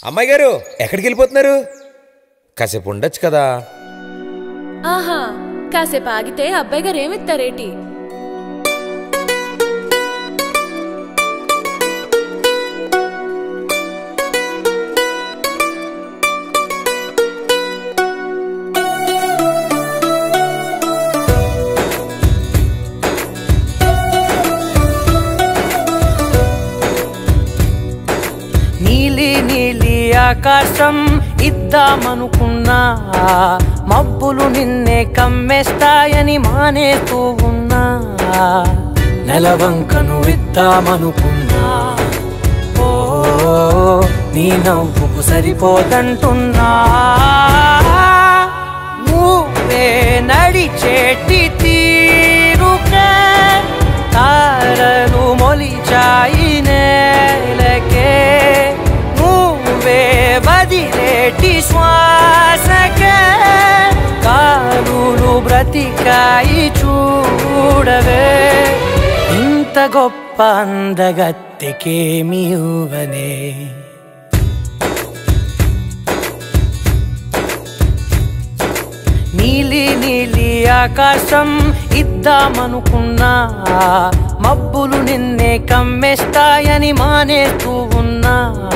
అమ్మాయి గారు ఎక్కడికి వెళ్ళిపోతున్నారు కాసేపు ఉండొచ్చు కదా ఆహా కాసేపు ఆగితే అబ్బాయి గారు ఏమిస్తారేటి నీలి నీలి ఆకాశం ఇద్దామనుకున్నా మబ్బులు నిన్నే కమ్మేస్తాయని మానేస్తూ ఉన్నా నెలవంకను ఇద్దామనుకున్నా ఓ నీ నవ్వుకు సరిపోదంటున్నా నువ్వే నడిచేటి తీరుకే తారలు మొలిచాయి నేలకే నువ్వే వదిలేటి శ్వాసకే కారులు బ్రతికాయి చూడవే ఇంత గొప్ప అందగత్తెకేమి ఇవ్వనే నీలి నీలి ఆకాశం ఇద్దామనుకున్నా మబ్బులు నిన్నే కమ్మేస్తాయని మానేస్తూ ఉన్నా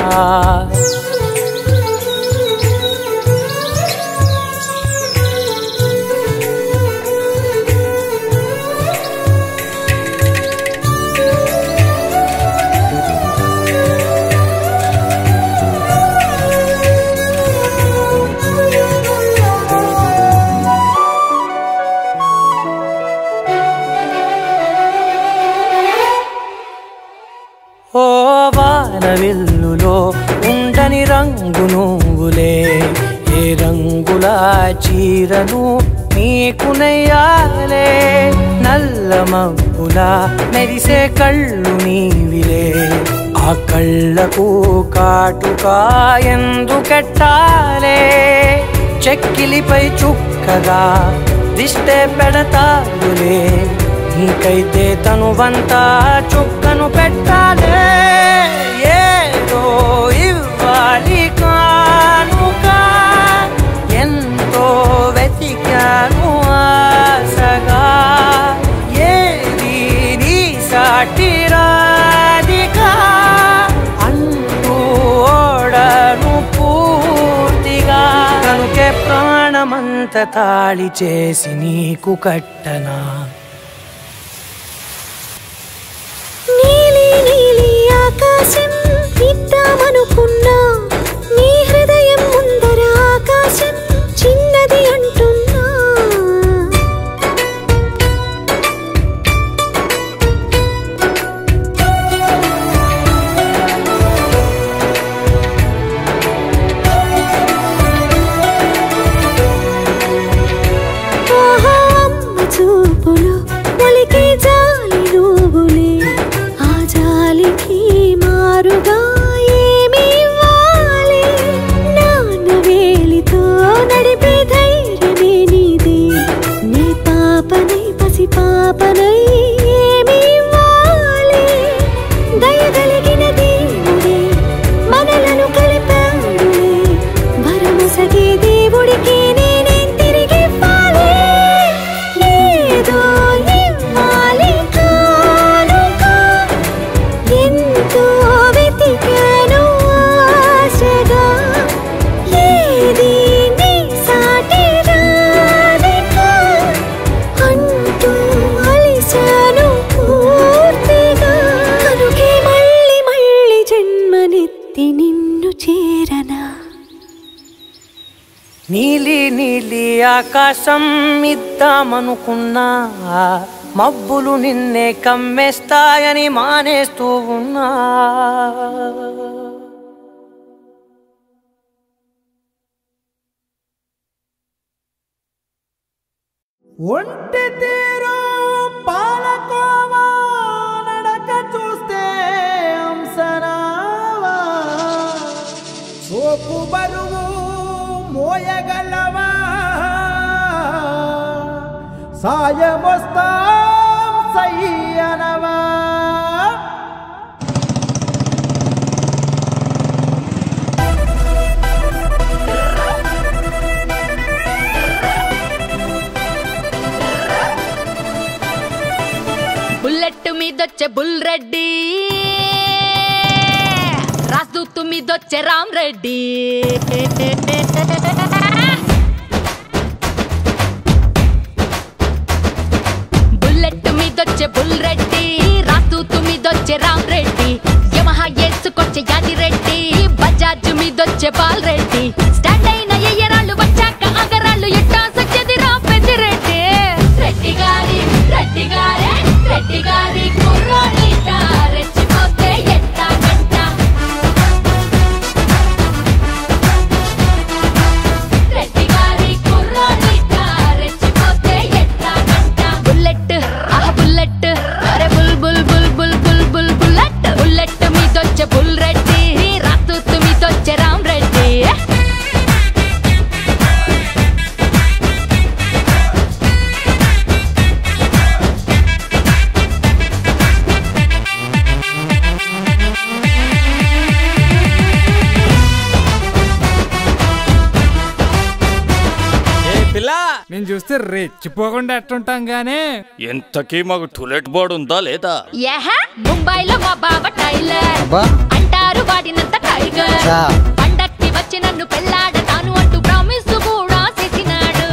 ఓ వానవిల్లులో ఉండని రంగు నువ్వులే ఏ రంగుల చీరను నీకు నెయ్యాలే నల్ల మబ్బుల మెరిసే కళ్ళు నీవిలే ఆ కళ్ళకు కాటుకా ఎందుకెట్టాలే చెక్కిలిపై చుక్కగా దిష్టే పెడతారులే నీకైతే తనువంతా చుక్కను పెట్టాలే ఏదో ఇవ్వాలి కానుక ఎంతో వెతికాను ఆశగా ఏది నీ సాటి రాధిక అంటూ ఓడను పూర్తిగా కనుకే ప్రాణమంత తాళి చేసి నీకు కట్టనా నీలి నీలి ఆకాశం ఇద్దామనుకున్నా నీ హృదయం ముందర ఆకాశం చిన్నది అంటున్నా ఆహా అమ్మ చూపులో ఒలికే జాలి నువ్వులే ఆ జాలికి మారుగా ఏమి ఇవ్వాలి నాన్న వేలితో నడిపే ధైర్యమే నీదే నీ పాపనై పసి పాపనై ఏమి ఇవ్వాలి దయగలిగిన దేవుడే మనలను కలిపాడులే భరమసగే దేవుడికి నేనేం తిరిగి ఇవ్వాలి ఏదో ఇవ్వాలి కానుక ఎంతో వెతికాను ఆశగా ఏది నీ సాటి రాధిక అంటూ అలిశాను పూర్తిగా కనుకే మళ్ళీ మళ్ళీ జన్మనెత్తి నిన్ను చేరనా నీలి నీలి ఆకాశం ఇద్దామనుకున్నా మబ్బులు నిన్నే కమ్మేస్తాయని మానేస్తూ ఉన్నా ఒంటి తీరు పాలకోవా నడక చూస్తే అంసరావా సోపు బరువు మోయగలవా సాయమొస్తాం సయ్యనవా మీదొచ్చే బుల్ రెడ్డి రాజదూతు మీదొచ్చే రామ్ రెడ్డి బుల్లెట్ మీదొచ్చే బుల్ రెడ్డి రాజదూతు మీదొచ్చే రామ్ రెడ్డి యమహా ఏసుకొచ్చే యాది రెడ్డి బజాజ్ మీదొచ్చే బాల్ రెడ్డి స్టాండ్ అయిన ఎయ్యరాళ్ళు వచ్చాక అగరాళ్ళు ఎట్టా సచ్చేది రా పెద్దిరెడ్డి రెడ్డి గారి రెడ్డి గారే రెడ్డి గారి కుర్రాడిట రెచ్చిపోతే ఎట్టా గంట రెడ్డి గారి కుర్రాడిట రెచ్చిపోతే ఎట్టా గంట బుల్లెట్ ఆహ బుల్లెట్ అరే బుల్ బుల్ బుల్ బుల్ బుల్ బుల్ బుల్లెట్ బుల్లెట్ మీదొచ్చే బుల్ రెడ్డి రాతూతు మీదొచ్చే రామ్ రెడ్డి ఏ పిల్ల నేను చూస్తే రెచ్చిపోకుండా ఎట్టుంటాం గానీ ఎంతకీ మాకు టూలెట్ బోర్డు ఉందా లేదా యహ ముంబైలో మా బావ టైలర్ అంటారు వాడినంత టైగర్ పండక్కి వచ్చి నన్ను పెళ్ళాడతాను అంటూ ప్రామిస్ కూడా చేసినాడు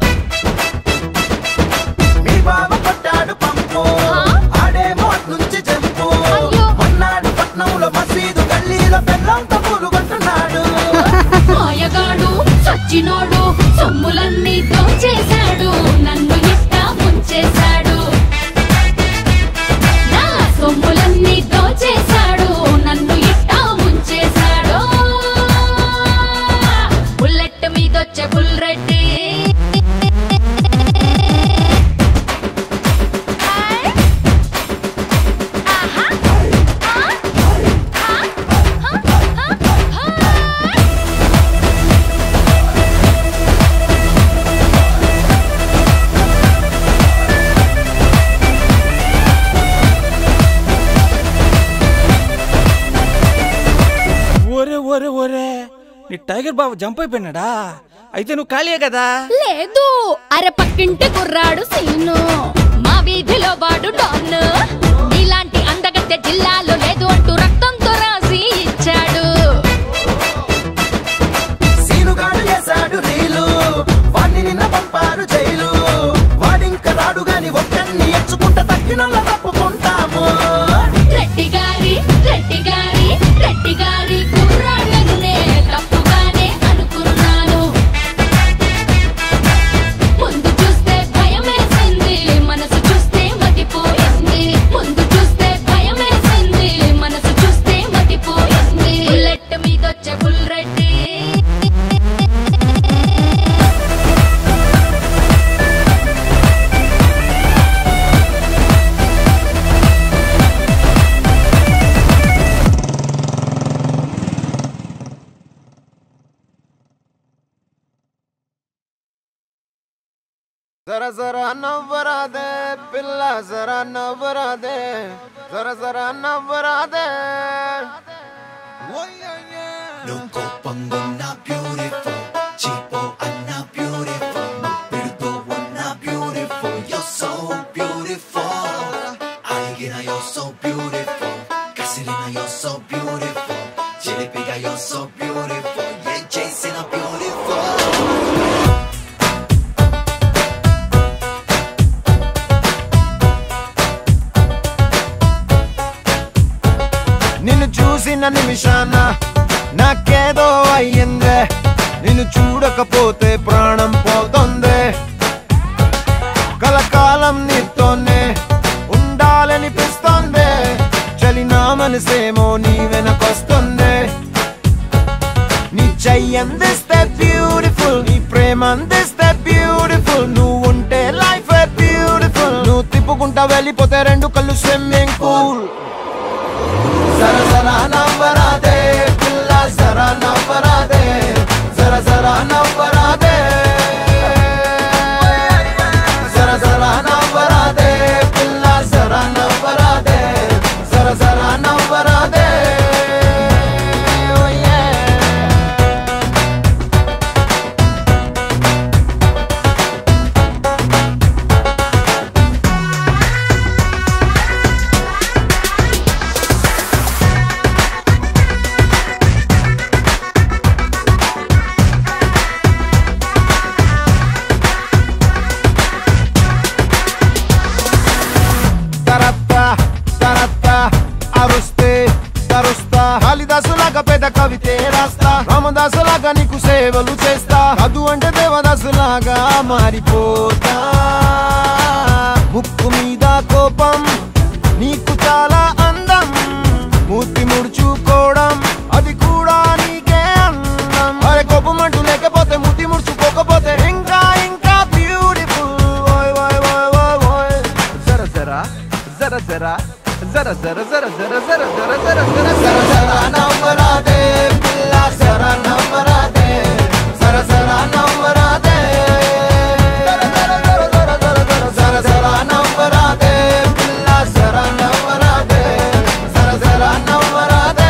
మీ బావ పట్టాడు పంపు ఆడేమో నుంచి జంపు అయ్యో. మొన్నాడు పట్నంలో మసీదు గల్లీలో బెల్లంతో పూలు కొట్టున్నాడు మాయగాడు సచ్చినోడు సొమ్ములన్నీ దోచేశాడు నన్ను ఇట్ట ముంచేశాడు నా సొమ్ములన్నీ దోచేశాడు నన్ను ఇట్ట ముంచేశాడు బుల్లెట్ మీదొచ్చే బుల్ రెడ్డి ఒరే ఒరే ఒరే నీ టైగర్ బాబు జంప్ అయిపోయినాడా అయితే నువ్వు ఖాళీయే కదా లేదు అరే పక్కింటి కుర్రాడు సీను మా వీధిలో వాడు డాన్ ఇలాంటి అందగత్తె జిల్లాలో లేదు అంటూ రక్తంతో రాసి ఇచ్చాడు సీనుగాడు చేశాడు రీలు వాడిని నిన్న పంపారు జైలు వాడింక రాడు గాని ఒక్కడిని ఎచ్చుకుంట తక్కినల్ల తప్పుకుంటాము రెడ్డి గారి రెడ్డి గారి రెడ్డి గారి కుర్రాళ్ళను నే తప్పుగానే అనుకున్నాను ముందు చూస్తే భయమేసింది మనసు చూస్తే మతిపోయింది ముందు చూస్తే భయమేసింది మనసు చూస్తే మతిపోయింది బుల్లెట్ మీదొచ్చే బుల్ రెడ్డి జర జర నవ్వరాదే పిల్ల జర నవ్వరాదే జర జర నవ్వరాదే Loco pongo una beautiful Chipo Anna beautiful Muppirdo wanna beautiful You're so beautiful Aligina you're so beautiful Gasolina you're so beautiful Chili piga you're so beautiful Yeah Jason are beautiful నిన్ను చూసిన నిమిషాన నాకేదో అయ్యిందే నిన్ను చూడకపోతే ప్రాణం పోతుంది కలకాలం నీతోనే ఉండాలనిపిస్తోంది చలి నా మనసేమో నీ వెనకొస్తుంది నీ చెయ్యి అందిస్తే బ్యూటిఫుల్ నీ ప్రేమ అందిస్తే బ్యూటిఫుల్ నువ్వు ఉంటే లైఫ్ బ్యూటిఫుల్ నువ్వు తిప్పుకుంటా వెళ్ళిపోతే రెండు కళ్ళు స్విమ్మింగ్ పూల్ జర జర నవ్వరాదే పిల్ల జర నవ్వరాదే జర జర నవ్వరాదే జర జర నవ్వరాదే పిల్ల జర నవ్వరాదే జర జర నవ్వరాదే Oh yeah. మధు అంటే దేవదాసులాగా మారిపోతా ముక్కు మీద కోపం నీకు చాలా అందం మూర్తి ముడుచుకోవడం అది కూడా నీకే అందం అరే కోపం అంటూ లేకపోతే మూతి ముడుచుకోకపోతే ఇంకా ఇంకా బ్యూటిఫుల్ ఓయ్ ఓయ్ ఓయ్ ఓయ్ ఓయ్ జర జర జర జర జర జర జర జర జర జర జర జర జర జర నవ్వరాదే పిల్ల జర నవ్వరాదే జర జర నవ్వరాదే జర జర నవ్వరాదే పిల్ల జర నవ్వరాదే జర జర నవ్వరాదే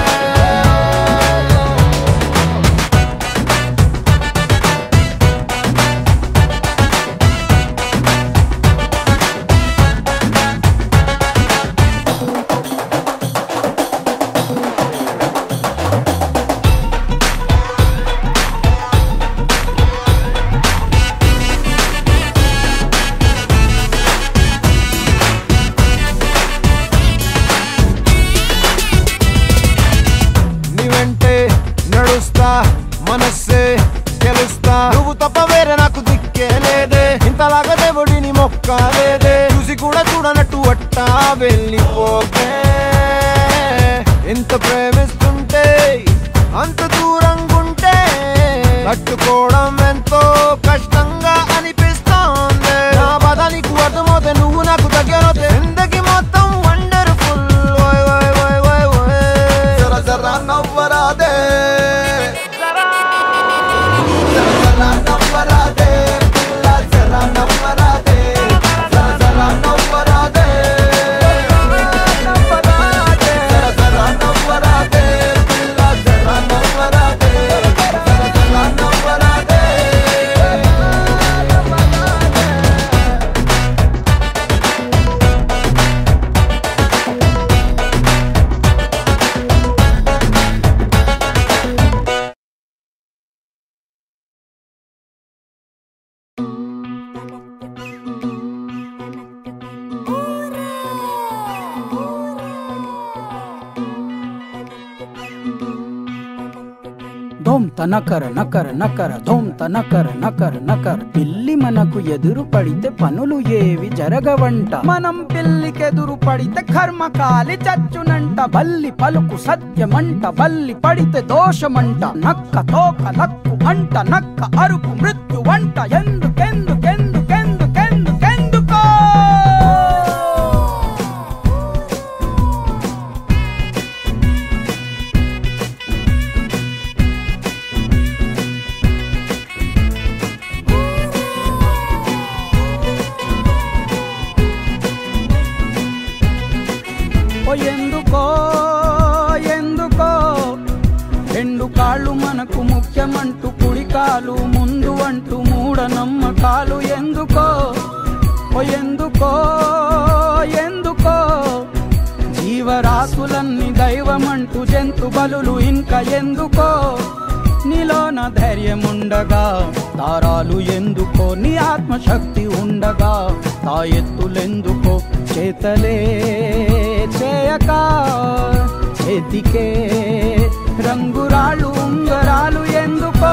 నీ వెంటే నడుస్తా మనస్సే గెలుస్తా నువ్వు తప్ప వేరే నాకు దిక్కే లేదే ఇంతలాగా దేవుడిని మొక్క లేదే చూసి కూడా చూడనట్టు అట్టా వెళ్ళిపోకే ఎంత ప్రేమిస్తుంటే అంత దూరంగుంటే తట్టుకోవడం ఎంతో కష్టంగా అనిపిస్తోంది నా బాధ నీకు అర్థమవుతే నువ్వు నాకు దగ్గరవుతే ఎందుకు మొత్తం వండర్ఫుల్ ఓయ్ ఓయ్ ఓయ్ ఓయ్ ఓయ్ జర జర నవ్వరాదే జర జర నవ్వరాదే పిల్ల జర నవ్వరాదే జర జర నవ్వరాదే జర జర నవ్వరాదే పిల్ల జర నవ్వరాదే జర జర నవ్వరాదే ధోమ్ నకర నకర నకర ధోమ్ నకర నకర నకర పిల్లి మనకు ఎదురు పడితే పనులు ఏవి జరగవంట మనం పిల్లికెదురు పడితే కర్మ కాలి చచ్చునంట బల్లి పలుకు సత్యమంట బల్లి పడితే దోషమంట నక్క తోక లక్కు అంట నక్క అరుపు మృత్యు వంట ఎందుకెందుకెందుకెందుకెందుకెందుకో ఓ ఎందుకో ఎందుకో రెండు కాళ్ళు మనకు ముఖ్యమంటూ కుడి కాలు ముందు అంటూ మూఢ నమ్మకాలు ఎందుకో ఓ ఎందుకో ఎందుకో జీవరాశులన్నీ దైవమంటూ జంతు బలులు ఇంకా ఎందుకో నీలోన ధైర్యం ఉండగా దారాలు ఎందుకో నీ ఆత్మశక్తి ఉండగా తా ఎత్తులెందుకో చేతలే చేయక చేతికే రంగురాళ్ళు ఉంగరాలు ఎందుకో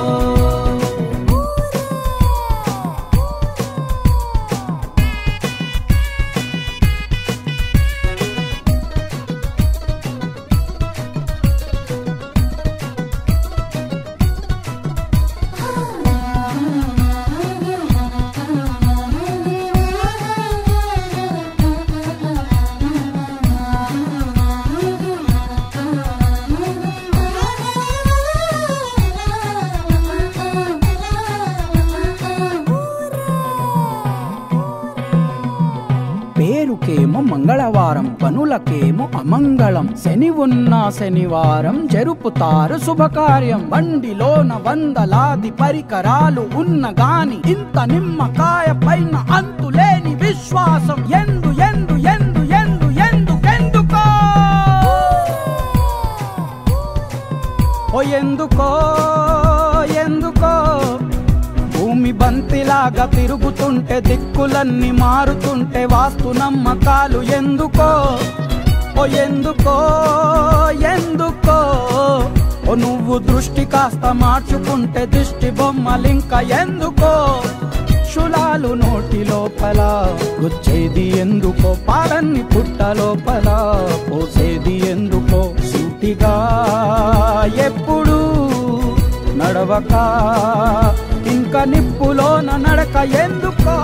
పేరుకేమో మంగళవారం పనులకేమో అమంగళం శని ఉన్న శనివారం జరుపుతారు శుభకార్యం బండిలోన వందలాది పరికరాలు ఉన్న గాని ఇంత నిమ్మకాయ పైన అంతులేని విశ్వాసం ఎందు ఎందు ఎందు ఎందు ఎందుకెందుకో ఓ ఎందుకో ఎందుకో భూమి బంతిలాగా తిరుగుతుంటే దిక్కులన్నీ మారుతుంటే వాస్తు నమ్మకాలు ఎందుకో ఓ ఎందుకో ఎందుకో ఓ నువ్వు దృష్టి కాస్త మార్చుకుంటే దిష్టి బొమ్మలింక ఎందుకో శులాలు నోటి లోపల గుచ్చేది ఎందుకో పాలన్ని పుట్ట లోపల పోసేది ఎందుకో సూటిగా ఎప్పుడు నడవక ఇంకా నిప్పులోన నడక ఎందుకో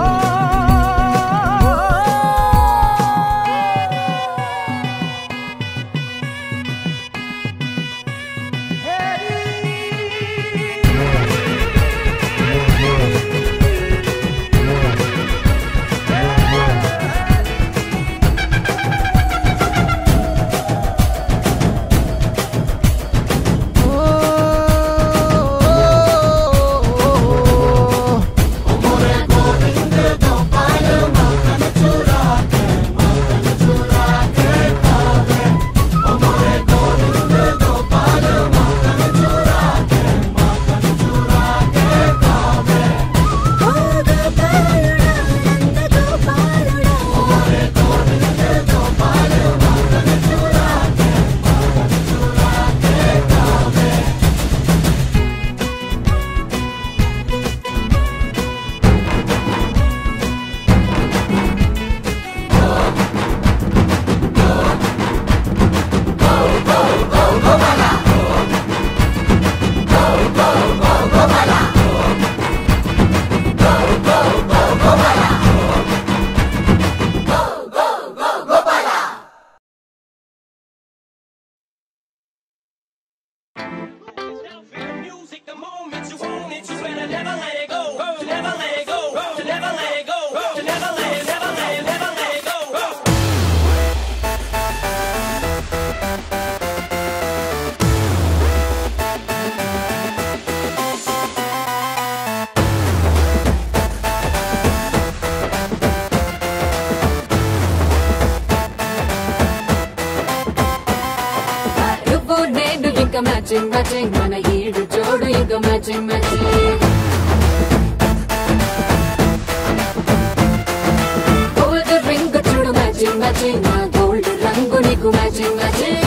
నువ్వు నేను ఇంకా మ్యాచింగ్ మ్యాచింగ్ మన ఈడు జోడు ఇంకా మ్యాచింగ్ మ్యాచింగ్ గోల్డ్ రింగ్ చూడు మ్యాచింగ్ మ్యాచింగ్ నా గోల్డ్ రంగు నీకు మ్యాచింగ్ మ్యాచింగ్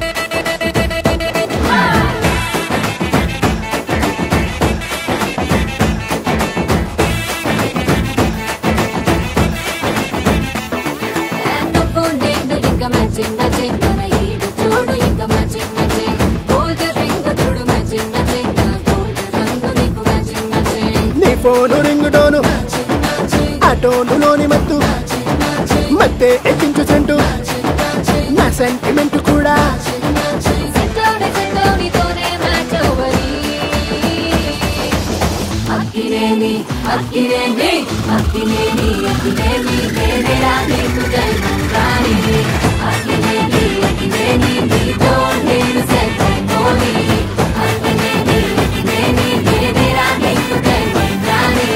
నువ్వు నేను ఇంకా మ్యాచింగ్ మ్యాచింగ్ మన ఈడు చూడు ఇంకా మ్యాచింగ్ మ్యాచింగ్ గోల్డ్ రింగ్ చూడు మ్యాచింగ్ మ్యాచింగ్ నా గోల్డ్ రంగు నీకు మ్యాచింగ్ మ్యాచింగ్ నీ ఫోను రింగు టోను ఆ టోనులోని మత్తు మత్తే ఎక్కించు చెంటు నా సెంటిమెంట్ కూడా సెంటోని సెంటోనితోనే మ్యాచ్ ఓవరి అక్కినేని అక్కినేని అక్కినేని అక్కినేని నేనేరా నీకు జన్మరాని అక్కినేని అక్కినేని నీతో నేను సెట్ అయిపోని అక్కినేని అక్కినేని నేనేరా నీకు జన్మరాని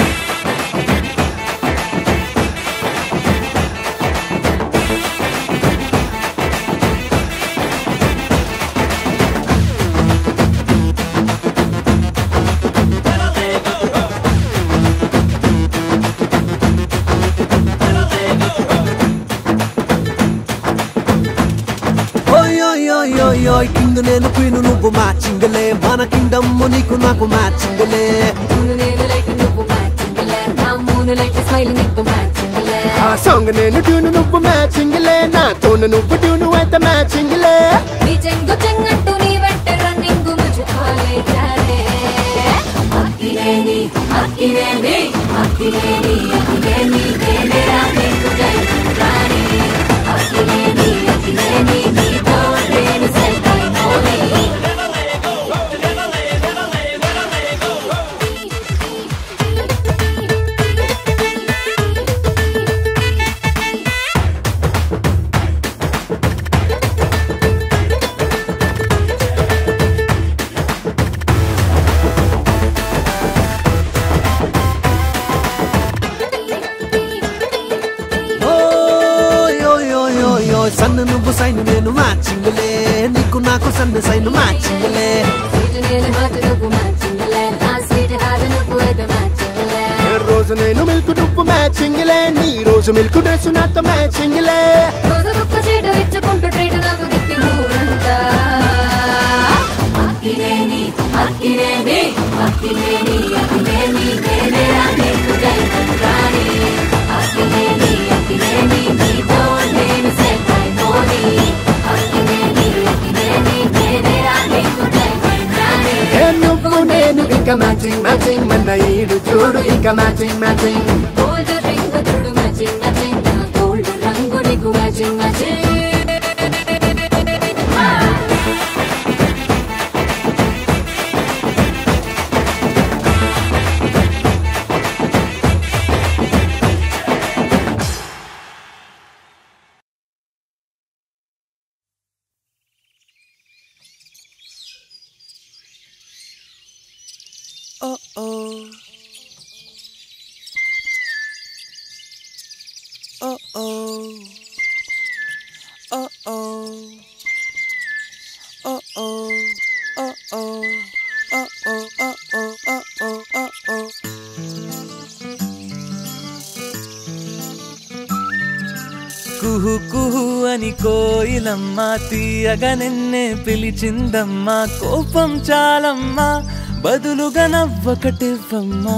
ఓయ్ ఓయ్ ఓయ్ ఓయ్ ఓయ్ కింగ్ నేను క్వీన్ నువ్వు మ్యాచింగ్లే మన కింగ్డమ్ నీకు నాకు మ్యాచింగ్లే మూను నేను లైట్ నువ్వు మ్యాచింగ్ నా మూను లైట్ స్మైల్ నీకు మ్యాచింగ్ ఆ సాంగ్ నేను ట్యూన్ నువ్వు మ్యాచింగ్ లే నా తోను నువ్వు ట్యూన్ అయితే మ్యాచింగ్ లే నీ చెంగు చెంగంటూ నీ వెంట రన్నింగ్ ముझे కాలే జానే అక్కినేని అక్కినేని అక్కినేని అక్కినేని నేనేరా నీకు జై రాణి అక్కినేని అక్కినేని నీతో నేను సెట్ అయిపోని ఓయ్ ఓయ్ ఓయ్ ఓయ్ ఓయ్ సన్ను నువ్వు సైన్ నేను మ్యాచింగ్లే నీకు నాకు సన్ను సైన్ మ్యాచింగ్లే స్వీట్ నేను హాట్ నువ్వు మ్యాచింగ్ నా స్వీట్ హాట్ నువ్వు అయితే మ్యాచింగ్ ఏ రోజు నేను మిల్క్ నువ్వు మ్యాచింగ్ లే నీ రోజు మిల్క్ డ్రెస్ నాతో మ్యాచింగ్ లే రోజు ఒక్క చీట ఇచ్చుకుంటూ ట్రీట్ నాకు దిక్కి ఊరంతా అక్కినేని అక్కినేని నేనేరా నీకు దైవం రాణి అక్కినేని అక్కినేని నీతో నేను సెట్ అయిపోని అక్కినేని అక్కినేని నేనేరా నీకు దైవం రాణి ఏ నువ్వు నేను ఇక మ్యాచింగ్ మ్యాచింగ్ మన ఈడు చూడు ఇక మ్యాచింగ్ మ్యాచింగ్ గోల్డ్ రింగ్ తుడు మ్యాచింగ్ మ్యాచింగ్ గోల్డ్ రంగు నీకు matching matching Oh oh. Oh oh. Oh oh. Oh oh. Oh oh. Oh oh. Oh oh. Oh oh. Oh oh. కుహు కుహు అని కోయిలమ్మ తీయగా నిన్నే పిలిచిందమ్మా కోపం చాలమ్మా బదులుగా నవ్వకటివ్వమ్మా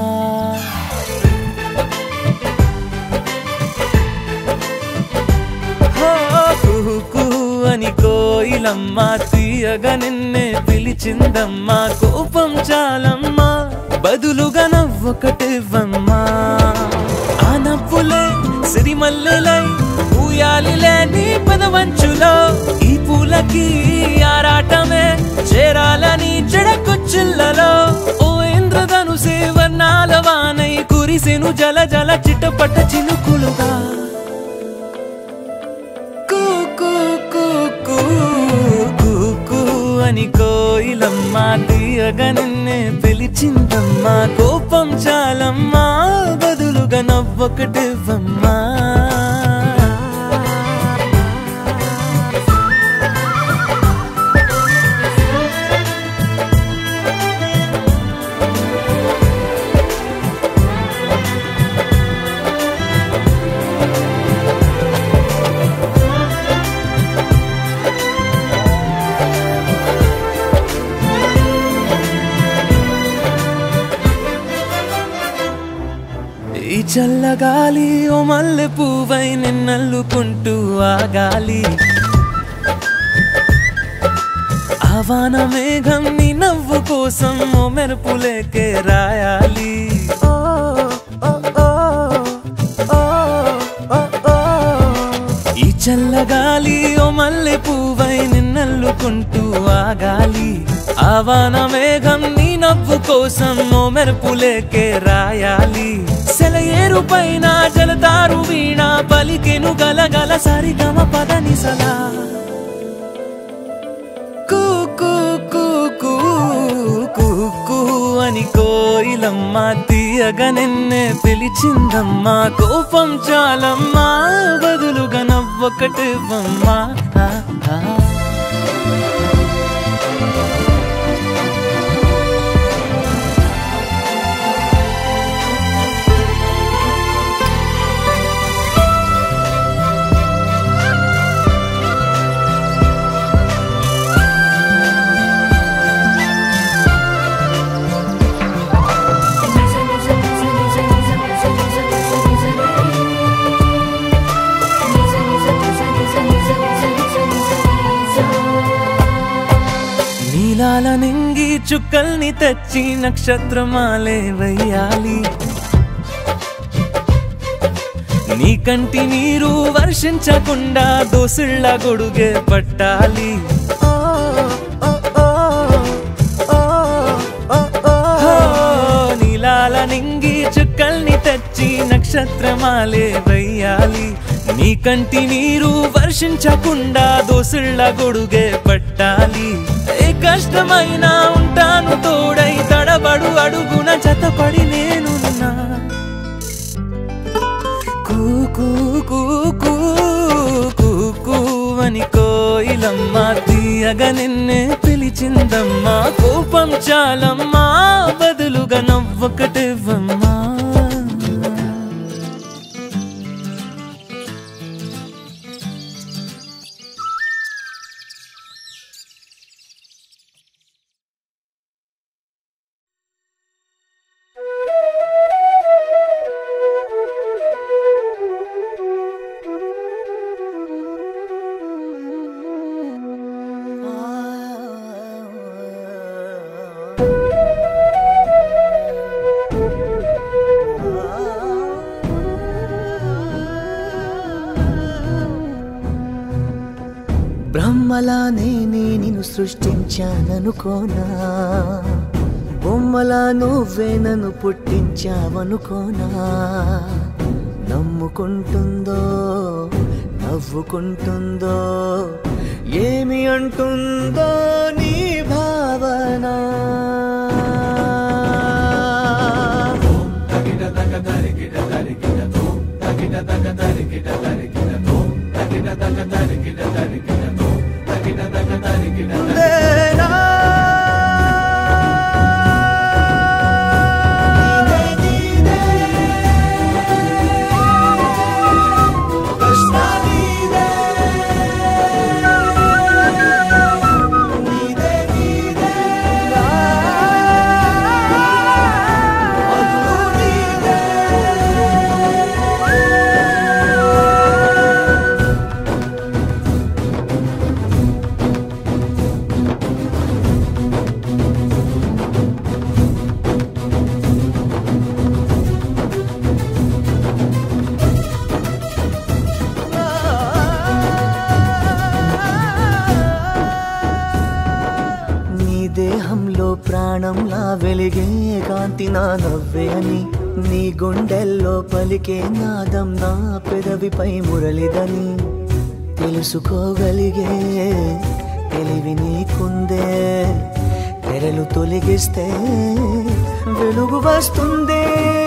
హో, కుహు కుహు అని కోయిలమ్మ తీయగా నిన్నే పిలిచిందమ్మా కోపం చాలమ్మా బదులుగా నవ్వకటివ్వమ్మా ఆ నవ్వులే సిరిమల్లెలై ఊయాలిలే నీ పదవంచులో ఈ పూలకి ఆరాటమే చేరాలని చెడకొచ్చిల్లలో ఓ ఇంద్రధనుసే వర్ణాల వానై కురిసెను జల జల చిటపట చినుకులుగా కూ కూ కూ కూ కూ కూ అని కోయిలమ్మ తీయగా నిన్నే పిలిచిందమ్మా కోపం చాలమ్మా బదులుగా నవ్వొకటివ్వమ్మా ఈ చల్లగాలి ఓ మల్లె పువ్వై నిన్నల్లుకుంటూ ఆగాలి ఆవాన మేఘం నీ నవ్వు కోసం ఓ మెరుపులేకే రాయాలి ఓ, ఓ, ఓ, ఓ, ఓ, ఓ. ఈ చల్లగాలి ఓ మల్లె పువ్వై నిన్నల్లుకుంటూ ఆగాలి ఆవాన మేఘం నీ నవ్వు కోసం ఓ మెరుపులేకే రాయాలి సెలయేరు పైన జలతారు వీణ పలికెను గలగల సరిగమ పదని సలా కూ కూ కూ కూ కూ కూ అని కోయిలమ్మ తీయగా నిన్నే పిలిచిందమ్మా కోపం చాలమ్మా బదులుగా నవ్వొకటివ్వమ్మా ఆ, ఆ. నీలాల నింగి చుక్కల్ని తెచ్చి నక్షత్రమాలే వెయ్యాలి నీ కంటి నీరు వర్షించకుండా దోసిళ్ళ గొడుగే పట్టాలి హో, నీలాల నింగి చుక్కల్ని తెచ్చి నక్షత్రమాలే వెయ్యాలి నీ కంటి నీరు వర్షించకుండా దోసిళ్ళ గొడుగే పట్టాలి ఏ కష్టమైనా ఉంటాను తోడై తడబడు అడుగున జతపడి నేనున్నా కూ కూ కూ కూ కూ కూ అని కోయిలమ్మ తీయగా నిన్నే పిలిచిందమ్మా కోపం చాలమ్మా బదులుగా నవ్వొకటివ్వమ్మా అమ్మలానే నేను సృష్టించాననుకోనా బొమ్మలా నువ్వే నన్ను పుట్టించావనుకోనా నమ్ముకుంటుందో నవ్వుకుంటుందో ఏమి అంటుందో నీ భావన నీ దేహంలో ప్రాణంలా వెలిగే కాంతి నా నవ్వే అని నీ గుండెల్లో పలికే నాదం నా పెదవిపై మురళిదని తెలుసుకోగలిగే తెలివి నీకుందే తెరలు తొలగిస్తే వెలుగు వస్తుందే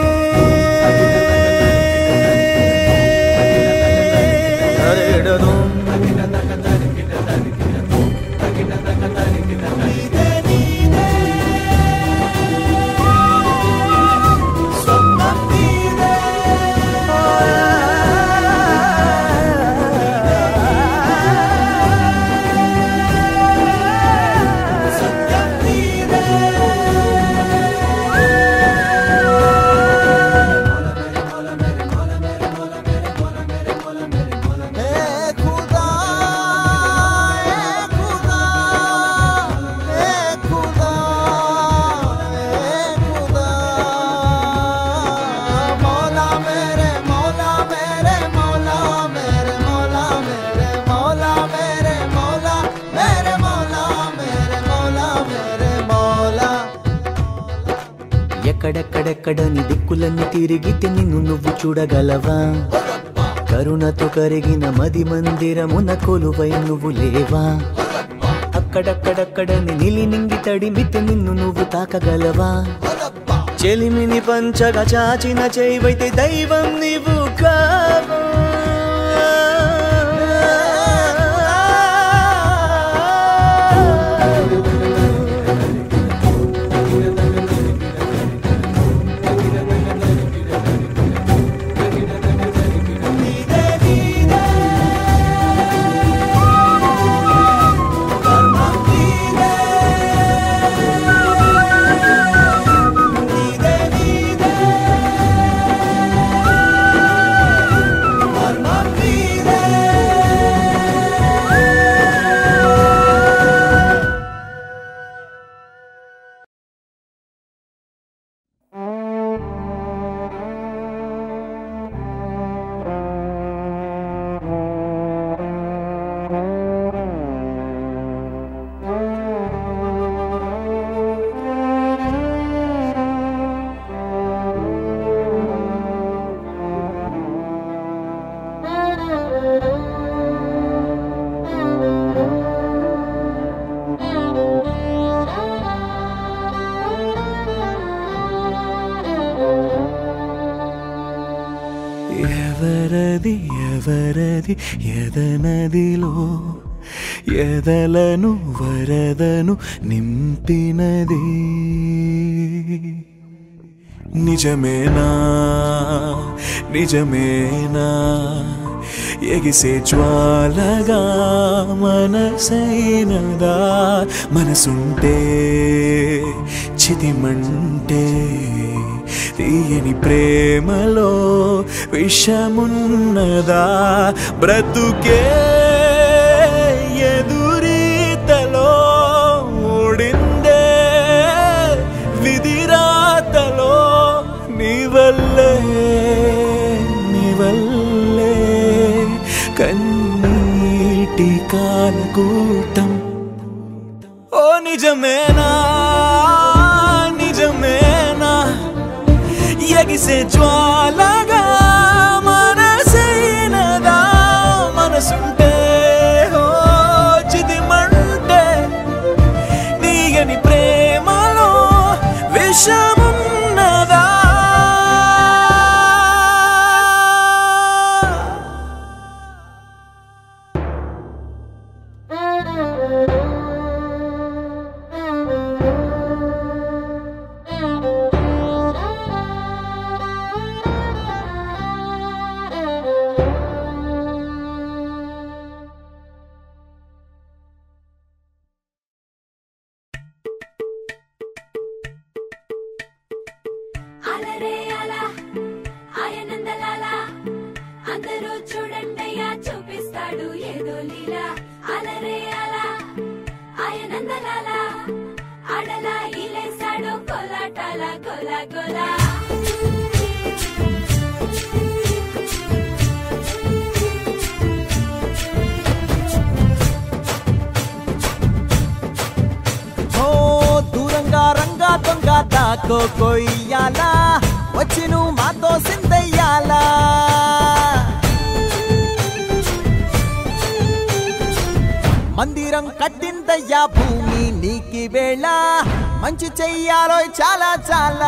ఎక్కడెక్కడెక్కడని దిక్కులన్నీ తిరిగితే నిన్ను నువ్వు చూడగలవా కరుణతో కరిగిన మది మందిరమున కొలువై నువ్వు లేవా అక్కడక్కడక్కడని నిలి నింగి తడిమితే నిన్ను నువ్వు తాకగలవా చెలిమిని పంచగా చాచిన చేయివైతే దైవం నీవు కావా ఎవరది ఎవరది ఎదనదిలో ఎదలను వరదను నింపినది నిజమేనా నిజమేనా ఎగిసే జ్వాలగా మనసైనదా మనసుంటే చితిమంటే తీయని ప్రేమలో విషమున్నదా బ్రతుకే ఎదురీతలో ఓడిందే విధిరాతలో నీవల్లే నీవల్లే కన్నీటి కాలకూటం ఓ నిజమేనా నిజమేనా ఎగిసే జ్వాలగా మనసైనదా మనసుంటే ఓ చిదిమంటే నీయని ప్రేమలో విషమున్నదా అలరే అలా ఆయనందలాల అందరూ చూడండయ్యా చూపిస్తాడు ఏదో లీలా అలరే అలా ఆయనందలాల అడలా ఇలేసాడు కొలాటాల కొలా కొలా ఓ దూరంగా రంగా దొంగ దాకో కొయ్యాలా వచ్చి నువ్వు మాతో సిందయ్యాలా మందిరం కట్టిందయ్యా భూమి నీకి వేళ మంచి చెయ్యాలో చాలా చాలా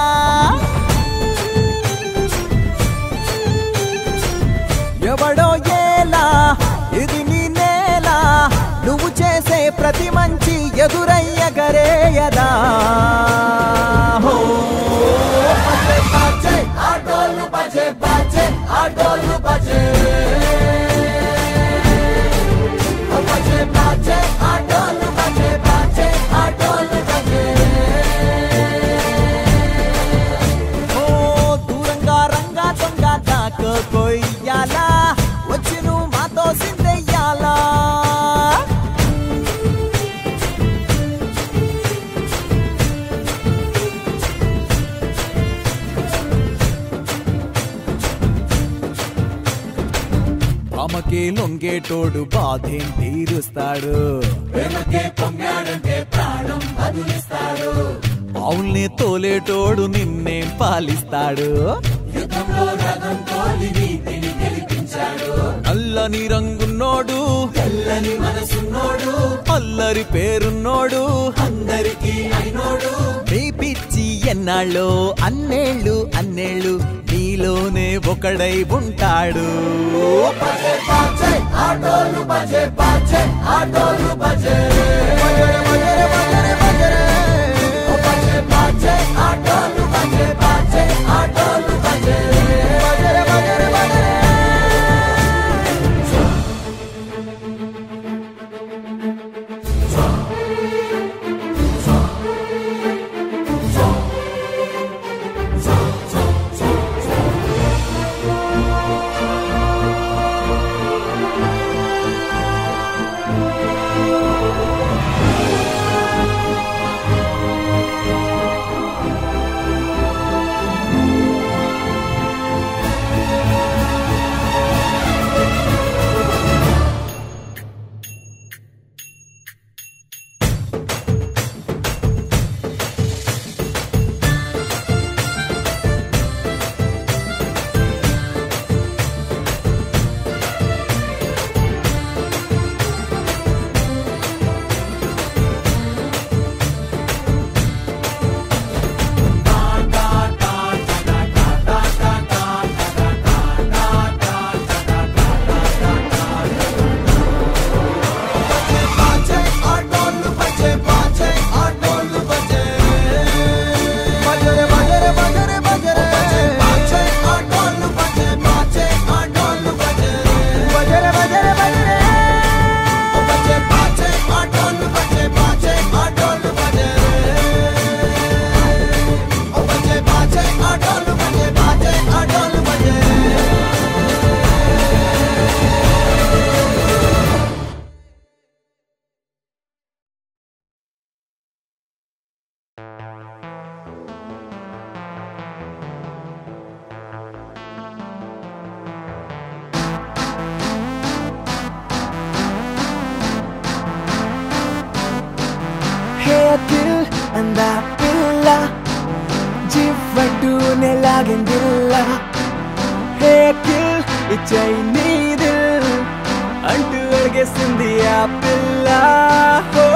ఎవడో ఏలా ఇది నీ నేల నువ్వు చేసే ప్రతి మంచి ఎదురయ్యగరేయదా హో బజే బాజే ఆటోలు బజే బాజే ఆటోలు బజే ఓ బజే బాజే ఆటోలు బజే బాజే ఆటోలు బజే ఓ దూరంగా రంగా దొంగ దాకో కొయ్యాలా వచ్చి నువ్వు మాతో సిందెయ్యాలా ఆమెకే లొంగేటోడు బాధేం తీరుస్తాడు అవుల్ని తోలేటోడు నిన్నేం పాలిస్తాడు నల్లని రంగున్నోడు తెల్లని మనసున్నోడు అల్లరి పేరున్నోడు అందరికి అయినోడు మీ పిచ్చి ఎన్నాళ్ళు అన్నేళ్ళు అన్నేళ్ళు నీలోనే ఒకడై ఉంటాడు ఆటోలు బజే బాజే ఆటోలు బజే ఆటోలు బజే బాజే ఆటోలు బజే పట్టుకునే లాగిందిల్లా హే కిల్ ఇచ్చాయి నీ దిల్ అంటూ అడిగేసింది ఆ పిల్ల ఓ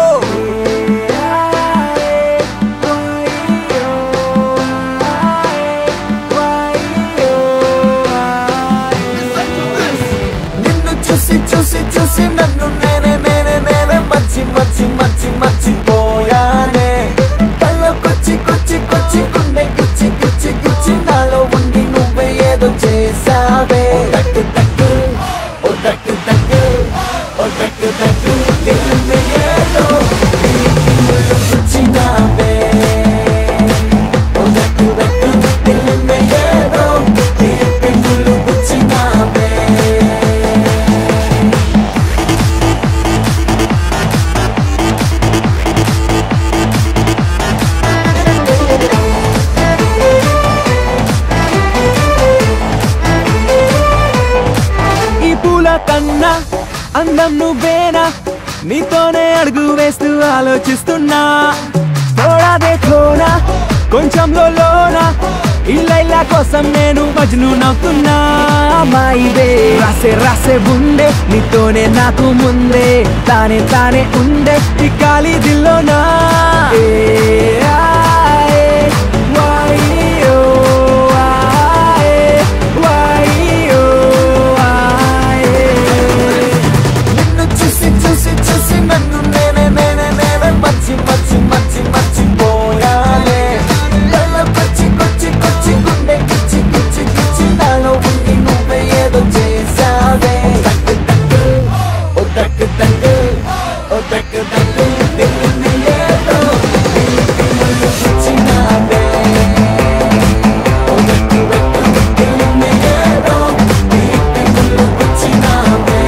నిన్ను చూసి చూసి చూసి నన్ను నేనే నేనే నేనే మర్చి మర్చి మర్చి మర్చిపోయానే కళ్ళకొచ్చి కొచ్చి కొచ్చి గుండె గుచ్చి గుచ్చి గుచ్చి నాలో ఉండి నువ్వే ఏదో చేసావే ఓ దక్కు దక్కు ఓ దక్కు దక్కు ఓ దక్కు దక్కు నిన్ను ఏదో నీకి ముళ్ళు గుచ్చినావే ఓ దక్కు దక్కు నిన్ను ఏదో నీకి ముళ్ళు గుచ్చినావే ఈ పూల కన్నా అందం నువ్వేనా నీతోనే అడుగు వేస్తూ ఆలోచిస్తున్నా తోడాదే తోనా కొంచెంలో లోనా ఈ లైలా కోసం నేను మజ్ను నవ్వుతున్నా మాయిదే రాసే రాసే ఉండే నీతోనే నాకు ముందే తానే తానే ఉండే ఈ గాలి దిల్లోనా ఏ, ఆయే, వాయ్యో, ఆయే, వాయ్యో, ఆయే. నిన్ను చూసి చూసి చూసి నన్ను నేనే నేనే నేనే మర్చి మర్చి మర్చి మర్చిపోయానే కళ్ళకొచ్చి కొచ్చి కొచ్చి గుండె గిచ్చి గిచ్చి గిచ్చి నాలో ఉండి నువ్వే ఏదో చేసావే దక్కు దక్కు ఓ దక్కు దక్కు ఓ దక్కు దక్కు నిన్ను ఏదో నీకి ముళ్ళు గుచ్చినావే ఓ దక్కు దక్కు నిన్ను ఏదో నీకి ముళ్ళు గుచ్చినావే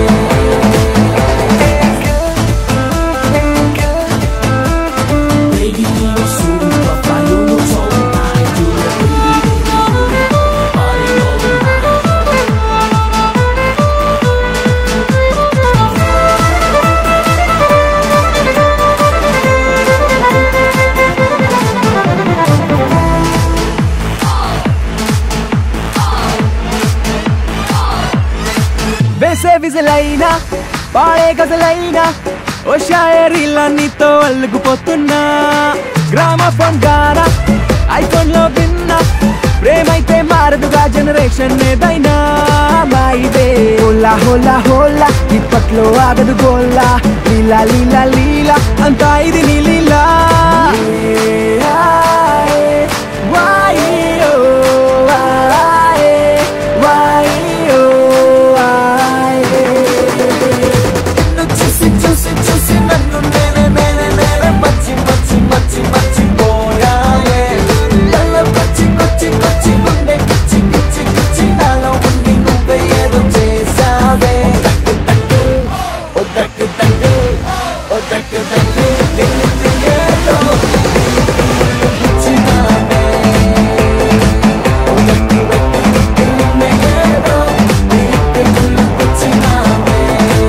వేసే విజలైనా పాడే గజలైనా ఓ షాయరీలా నీతో అల్లుకుపోతున్నా గ్రామ ఫోన్ గానా ఐఫోన్ లో విన్నా ప్రేమైతే మారదుగా జనరేషన్ ఏదైనా మాయిదే హోలా హోలా హోలా ఇప్పట్లో ఆగదు గోల్లా లీలా లీలా లీలా అంతా ఇది నీ లీలా వాయో వాయే వాయో వాయే నిన్ను చూసి చూసి చూసి నన్ను నేనే నేనే నేనే మర్చి మర్చి మర్చి మర్చిపోయానే కళ్ళకొచ్చి కొచ్చి కొచ్చి గుండె గిచ్చి గిచ్చి గిచ్చి నాలో ఉండి నువ్వే ఏదో చేసావే దక్కు దక్కు ఓ దక్కు దక్కు ఓ దక్కు దక్కు నిన్ను ఏదో నీకి ముళ్ళు గుచ్చినావే ఓ దక్కు దక్కు నిన్ను ఏదో నీకి ముళ్ళు గుచ్చినావే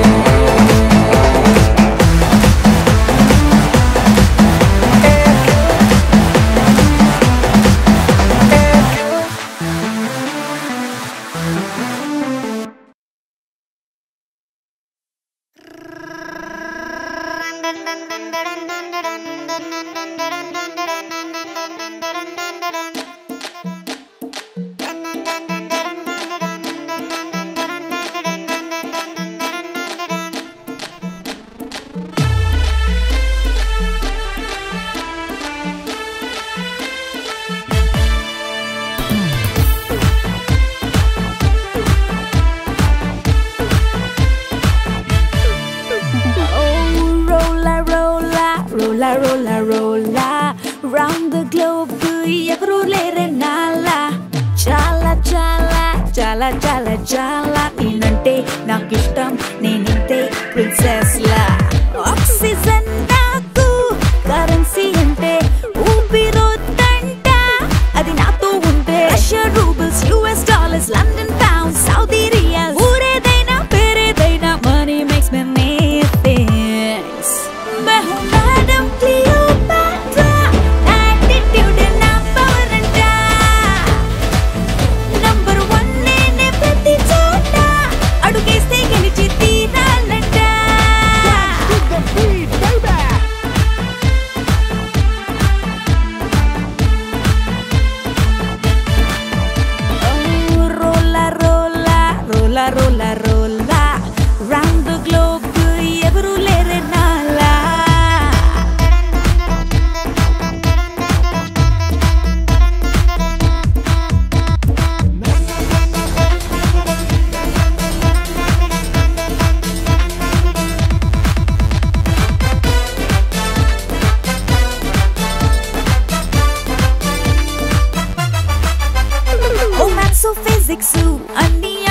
Oh, rolla, rolla, rolla, rolla, rolla. Round the globe, ఎగురు లేరే నాలా చాలా చాలా చాలా చాలా చాలా నేనంటే నాకు ఇష్టం నేనింతే ప్రిన్సెస్ లా ఆక్సిజన్ నాకు కరెన్సీ అంటే ఊపిరొద్దంట అది నాతో ఉంటే Russia roubles US dollars London pounds Saudi riyal ఊరేదైనా పేరేదైనా money makes me need things मैं हूँ मैडम क्लियोपैट्रा एटीट्यूड ना पावर अंटा మ్యాథ్స్ ఫిజిక్స్ అన్ని